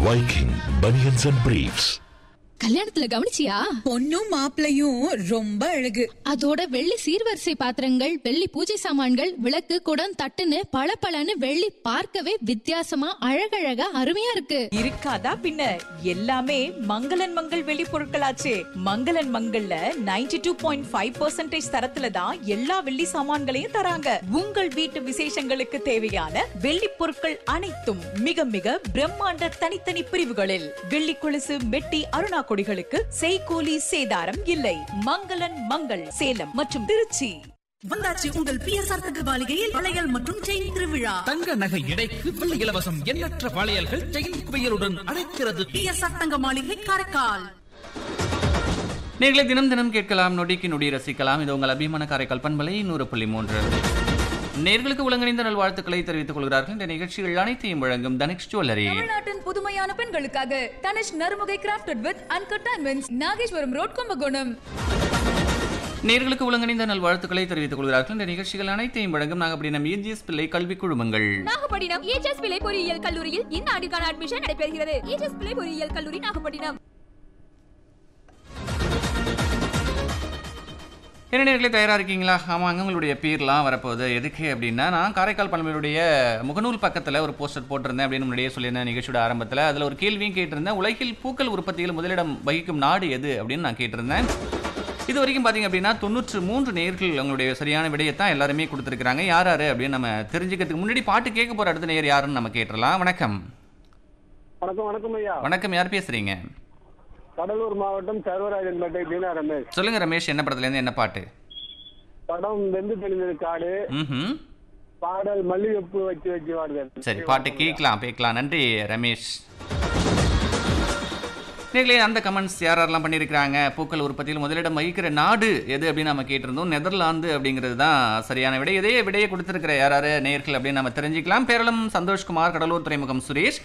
Viking Bunions and Briefs. கல்யாணத்துல கவனிச்சியா பொண்ணும் மாப்பிளையும் ரொம்ப அழகு அதோட வெள்ளி சீர்வரிசை பாத்திரங்கள் வெள்ளி பூஜை சாமான்கள் விளக்கு குடம் தட்டுன்னு பளபளன்னு வெள்ளி பார்க்கவே வித்தியாசமா அழகழகா அருமையா இருக்கு இருக்காதா பின்ன எல்லாமே மங்களன் மங்கள் வெளி பொருட்களாச்சே மங்களன் மங்கள்ல 92.5% டூ பாயிண்ட் ஃபைவ் பர்சன்டேஜ் தரத்துல தான் எல்லா வெள்ளி சாமான்களையும் தராங்க உங்கள் வீட்டு விசேஷங்களுக்கு தேவையான வெள்ளி பொருட்கள் அனைத்தும் மிக மிக பிரம்மாண்ட தனித்தனி பிரிவுகளில் வெள்ளி கொலுசு மெட்டி அருணா கொடிகளுக்கு செய்கூலி சேதாரம் இல்லை மங்களன் மங்கள் சேலம் மற்றும் திருச்சி வந்தாச்சு உங்கள் பிஎஸ்ஆர் தங்க மாளிகையில் வளையல் மற்றும் செயின் திருவிழா தங்க நகை எடைக்கு வெள்ளி இலவசம் எண்ணற்ற வளையல்கள் செயின் குவியலுடன் அழைக்கிறது பிஎஸ்ஆர் தங்க மாளிகை காரைக்கால் நீங்களே தினம் தினம் கேட்கலாம் நொடிக்கு நொடி ரசிக்கலாம் இது உங்கள் அபிமான காரைக்கால் பண்பலை நூறு புள்ளி மூன்று நேர்களுக்கு உலகணிந்த நல்வாழ்த்துக்களை தெரிவித்துக் கொள்கிறார்கள் இந்த நிகழ்ச்சிகள் அனைத்தையும் வழங்கும் தனிஷ் ஜுவல்லரி தமிழ்நாட்டின் புதுமையான பெண்களுக்காக Tanishq Narumugai crafted with uncut diamonds Nageswaram road Kumbakonam நேர்களுக்கு உலகணிந்த நல்வாழ்த்துக்களை தெரிவித்துக் கொள்கிறார்கள் இந்த நிகழ்ச்சிகள் அனைத்தையும் வழங்கும் நாகப்பட்டினம் இஜிஎஸ் பிள்ளை கல்வி குழுமங்கள் நாகப்பட்டினம் ஏஜஸ் பிள்ளை பொறியியல் கல்லூரியில் இந்த ஆண்டுக்கான அட்மிஷன் நடைபெறுகிறது ஏஜஸ் பிள்ளை பொறியியல் கல்லூரி நாகப்பட்டினம் என்ன நேர்களே தயாராக இருக்கீங்களா ஆமாங்க உங்களுடைய பேர்லாம் வரப்போகுது எதுக்கு அப்படின்னா நான் காரைக்கால் பழமையுடைய முகநூல் பக்கத்தில் ஒரு போஸ்டர் போட்டிருந்தேன் அப்படின்னு முன்னாடியே சொல்லியிருந்தேன் நிகழ்ச்சியோட ஆரம்பத்தில் அதில் ஒரு கேள்வியும் கேட்டிருந்தேன் உலகில் பூக்கள் உற்பத்தியில் முதலிடம் வகிக்கும் நாடு எது அப்படின்னு நான் கேட்டிருந்தேன் இது வரைக்கும் பார்த்தீங்க அப்படின்னா தொண்ணூற்று மூன்று நேர்கள் அவங்களுடைய சரியான விடையத்தான் எல்லாருமே கொடுத்துருக்காங்க யார் யார் அப்படின்னு நம்ம தெரிஞ்சுக்கிறதுக்கு முன்னாடி பாட்டு கேட்க போகிற அடுத்த நேர் யாருன்னு நம்ம கேட்டுடலாம் வணக்கம் வணக்கம் வணக்கம் ஐயா வணக்கம் யார் பேசுகிறீங்க கடலூர் மாவட்டம் சர்வராஜன்பேட்டை தீனா ரமேஷ் சொல்லுங்கள் ரமேஷ் என்ன படத்துலேருந்து என்ன பாட்டு படம் வெந்து தெளிந்தது காடு ம் பாடல் மல்லிகைப்பூ வச்சு வச்சு வாடுதல் சரி பாட்டு கேட்கலாம் கேட்கலாம் நன்றி ரமேஷ் நீங்களே அந்த கமெண்ட்ஸ் யார் யாரெல்லாம் பண்ணியிருக்கிறாங்க பூக்கள் உற்பத்தியில் முதலிடம் வகிக்கிற நாடு எது அப்படின்னு நம்ம கேட்டிருந்தோம் நெதர்லாந்து அப்படிங்கிறது தான் சரியான விடை இதே விடையை கொடுத்திருக்கிற யார் யார் நேயர்கள் அப்படின்னு நம்ம தெரிஞ்சுக்கலாம் பேரளம் சந்தோஷ்குமார் கடலூர் துறைமுகம் சுரேஷ்